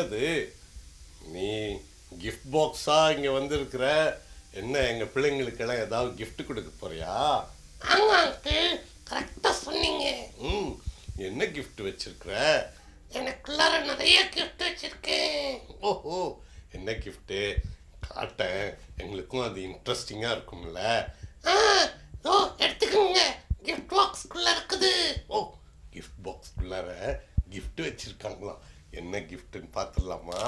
என்னது நீ கிஃப்ட் பாக்ஸா இங்க வந்திருக்கிற என்ன எங்க பிள்ளைங்களுக்கெல்லாம் ஏதாவது gift கொடுக்க போறியா ஆமா அங்கிள் கரெக்டா சொன்னீங்க ம் என்ன gift வச்சிருக்கிற எனக்குள்ளார நிறைய கிஃப்ட் வச்சிருக்கேன் ஓஹோ என்ன கிஃப்ட்டு காட்டேன் எங்களுக்கும் அது இன்ட்ரெஸ்டிங்காக இருக்கும்ல ஆ ஓ எடுத்துக்கோங்க கிஃப்ட் பாக்ஸ்க்குள்ள இருக்குது ஓ கிஃப்ட் பாக்ஸ்குள்ளார gift வச்சிருக்காங்களாம் என்ன கிஃப்ட்னு பார்த்துடலாமா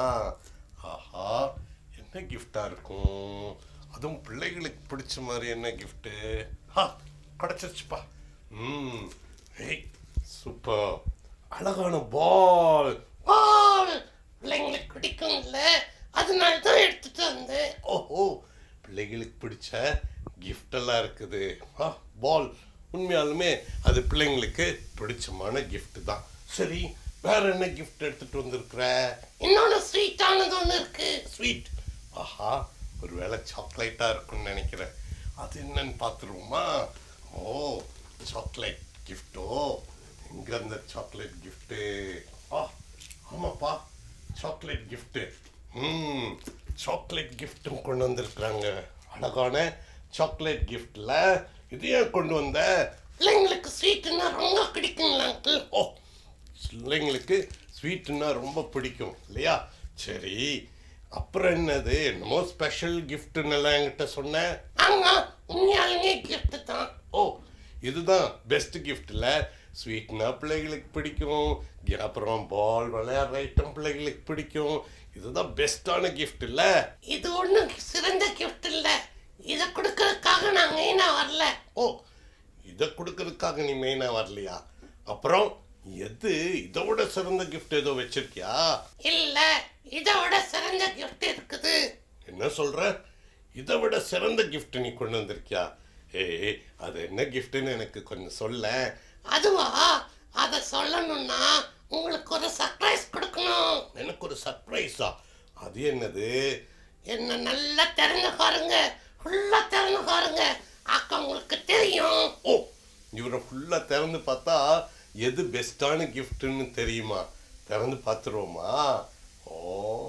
ஆஹா என்ன கிஃப்டாக இருக்கும் அதுவும் பிள்ளைகளுக்கு பிடிச்ச மாதிரி என்ன கிஃப்ட்டு ஹா கிடச்சிருச்சுப்பா ம் ஏய் சூப்பர் அழகான பால் பால் பிள்ளைங்களுக்கு பிடிக்கும்ல அதனால தான் எடுத்துட்டு வந்தேன் ஓஹோ பிள்ளைகளுக்கு பிடிச்ச gift எல்லாம் இருக்குது ஆ பால் உண்மையாலுமே அது பிள்ளைங்களுக்கு பிடிச்சமான gift தான் சரி வேற என்ன gift எடுத்துட்டு வந்திருக்கிற இன்னொன்னு ஸ்வீட்டானது ஒன்று இருக்கு ஸ்வீட் ஆஹா ஒருவேளை சாக்லேட்டாக இருக்கும்னு நினைக்கிறேன் அது என்னன்னு பார்த்துருவோமா ஓ சாக்லேட் கிஃப்ட்டோ எங்க அந்த சாக்லேட் கிஃப்ட்டு ஆ ஆமாப்பா சாக்லேட் கிஃப்ட்டு ம் சாக்லேட் கிஃப்ட்டும் கொண்டு வந்திருக்கிறாங்க அழகான சாக்லேட் கிஃப்டில் இது ஏன் கொண்டு வந்த பிள்ளைங்களுக்கு ஸ்வீட்டுன்னா ரொம்ப பிடிக்குங்களா அங்கிள் ஓ பிள்ளைங்களுக்கு ஸ்வீட்டுன்னா ரொம்ப பிடிக்கும் இல்லையா சரி அப்புறம் என்னது என்னமோ ஸ்பெஷல் கிஃப்ட்னு எல்லாம் என்கிட்ட சொன்னேன் ஆமா உண்மையாலுமே gift தான் ஓ இதுதான் பெஸ்ட் கிஃப்ட்ல ஸ்வீட்னா பிள்ளைகளுக்கு பிடிக்கும் கி- அப்புறம் பால் விளையாடுற ஐட்டம் பிள்ளைகளுக்கு பிடிக்கும் இதுதான் பெஸ்டான கிஃப்ட் இல்ல இது ஒன்றும் சிறந்த gift இல்ல இதை கொடுக்கறதுக்காக நான் மெயினா வரல ஓ இதை கொடுக்கறதுக்காக நீ மெயினா வரலையா அப்புறம் எது இதோட சிறந்த gift ஏதோ வச்சிருக்கியா இல்ல இதை விட சிறந்த gift இருக்குது என்ன சொல்ற இதை விட சிறந்த gift நீ கொண்டு வந்திருக்கியா ஏய் அது என்ன கிஃப்ட்னு எனக்கு கொஞ்சம் சொல்ல அதுவா அதை சொல்லணும்னா உங்களுக்கு ஒரு சர்ப்ரைஸ் கொடுக்கணும் எனக்கு ஒரு சர்ப்ரைஸா அது என்னது என்ன நல்லா திறந்து பாருங்க ஃபுல்லா திறந்து பாருங்க அக்கா உங்களுக்கு தெரியும் ஓ இவரை ஃபுல்லா திறந்து பார்த்தா எது பெஸ்டான கிஃப்ட்னு தெரியுமா திறந்து பார்த்துருவோமா ஓ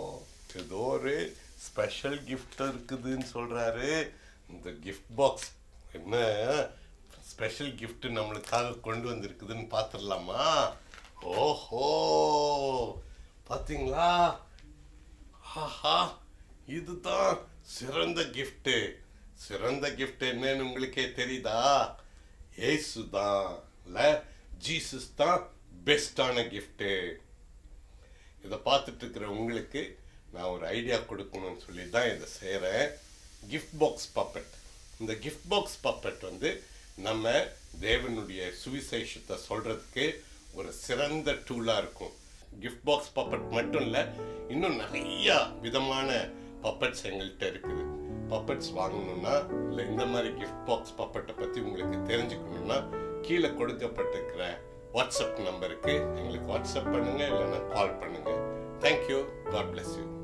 ஏதோ ஒரு ஸ்பெஷல் gift இருக்குதுன்னு சொல்றாரு இந்த கிஃப்ட் பாக்ஸ் என்ன ஸ்பெஷல் gift நம்மளுக்காக கொண்டு வந்திருக்குதுன்னு பார்த்துடலாமா ஓஹோ பாத்தீங்களா ஆஹா இதுதான் சிறந்த gift சிறந்த gift என்னன்னு உங்களுக்கே தெரியுதா ஏசு தான் இல்ல ஜீசஸ் தான் பெஸ்டான gift இதை பார்த்துட்டு இருக்கிற உங்களுக்கு நான் ஒரு ஐடியா கொடுக்கணும்னு சொல்லி தான் இதை செய்கிறேன் கிஃப்ட் பாக்ஸ் பப்பட் இந்த கிஃப்ட் பாக்ஸ் பப்பட் வந்து நம்ம தேவனுடைய சுவிசேஷத்தை சொல்றதுக்கு ஒரு சிறந்த டூலாக இருக்கும் கிஃப்ட் பாக்ஸ் பப்பட் மட்டும் இல்லை இன்னும் நிறைய விதமான பப்பட்ஸ் எங்கள்கிட்ட இருக்குது பப்பட்ஸ் வாங்கணும்னா இல்லை இந்த மாதிரி கிஃப்ட் பாக்ஸ் பப்பட்டை பற்றி உங்களுக்கு தெரிஞ்சுக்கணும்னா கீழே கொடுக்கப்பட்டிருக்கிற வாட்ஸ்அப் நம்பருக்கு எங்களுக்கு வாட்ஸ்அப் பண்ணுங்க இல்லைன்னா கால் பண்ணுங்க தேங்க்யூ காட் bless யூ